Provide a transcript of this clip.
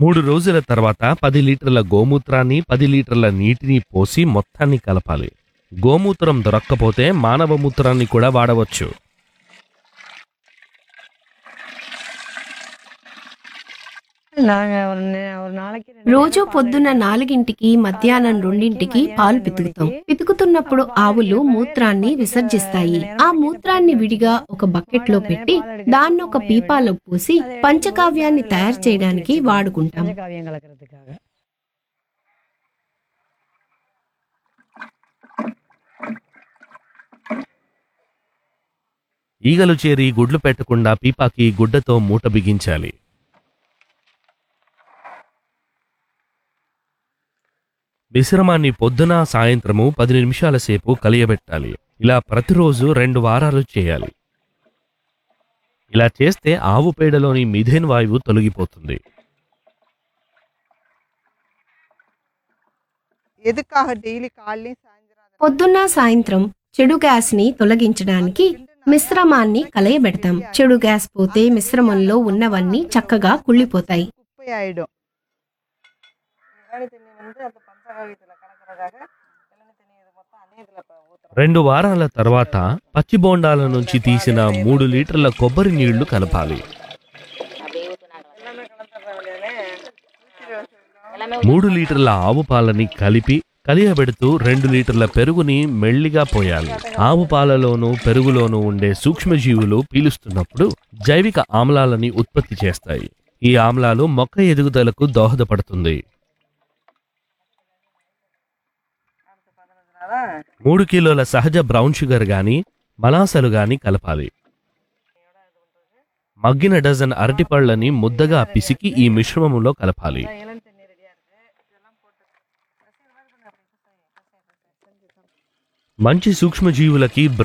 మూడు రోజుల తర్వాత పది లీటర్ల గోమూత్రాన్ని పది లీటర్ల నీటిని పోసి మొత్తాన్ని కలపాలి గోమూత్రం దొరక్కపోతే మానవ మూత్రాన్ని కూడా వాడవచ్చు நாங்க ஒரு நே- ஒரு நாளைக்கு ரெண்டு రోజు நேரம் పొద్దున్న నాలుగింటికి మధ్యాహ్నం రెండింటికి పాలు పితుకుతాం పితుకుతున్నప్పుడు ఆవులు మూత్రాన్ని విసర్జిస్తాయి ఆ మూత్రాన్ని విడిగా ఒక బకెట్ లో పెట్టి దాన్ని ఒక పీపాలో పోసి పంచకావ్యాన్ని తయారు చేయడానికి వాడుకుంటాం பஞ்சகாவியம் கலக்கிறதுக்காக ఈగలు చేరి గుడ్లు పెట్టకుండా పీపాకి గుడ్డతో మూట బిగించాలి మిశ్రమాన్ని పొద్దున సాయంత్రము పది నిమిషాల సేపు కలియబెట్టాలి ఇలా ప్రతిరోజు రెండు వారాలు చేయాలి ఇలా చేస్తే ఆవు పేడలోని మిథేన్ వాయువు తొలగిపోతుంది எதுக்காக டெய்லி காலையும் சாயந்தரம் அதை పొద్దున్న సాయంత్రం చెడు గ్యాస్ ని తొలగించడానికి మిశ్రమాన్ని కలయబెడతాం చెడు గ్యాస్ పోతే మిశ్రమంలో ఉన్నవన్నీ చక్కగా కుళ్ళిపోతాయి குப்பை ஆயிடும் இளநீ தண்ணி வந்து அந்த பஞ்சகாவியத்துல கலக்கிறதாக இளநீ தண்ணி இது மொத்தம் அநேகத்துல ஊத்துறோம் రెండు వారాల తర్వాత పచ్చి బోండాల నుంచి తీసిన మూడు లీటర్ల కొబ్బరి నీళ్లు కలపాలి எல்லாமே கலந்துடுற வேலையானே మూడు లీటర్ల ఆవు పాలని కలిపి కలియబెడుతూ రెండు లీటర్ల పెరుగుని మెల్లిగా పోయాలి ఆవు పాలలోనూ పెరుగులోనూ ఉండే సూక్ష్మజీవులు పీలుస్తున్నప్పుడు జైవిక ఆమ్లాలని ఉత్పత్తి చేస్తాయి ఈ ఆమ్లాలు మొక్క ఎదుగుదలకు దోహదపడుతుంది మూడు కిలోల సహజ బ్రౌన్ షుగర్ గాని మలాసలు గాని కలపాలి మగ్గిన డజన్ అరటిపళ్ళని ముద్దగా పిసికి ఈ మిశ్రమంలో కలపాలి இளநீ தண்ணி ரெடியா இருக்கு இதெல்லாம் போட்டு మంచి సూక్ష్మజీవులకి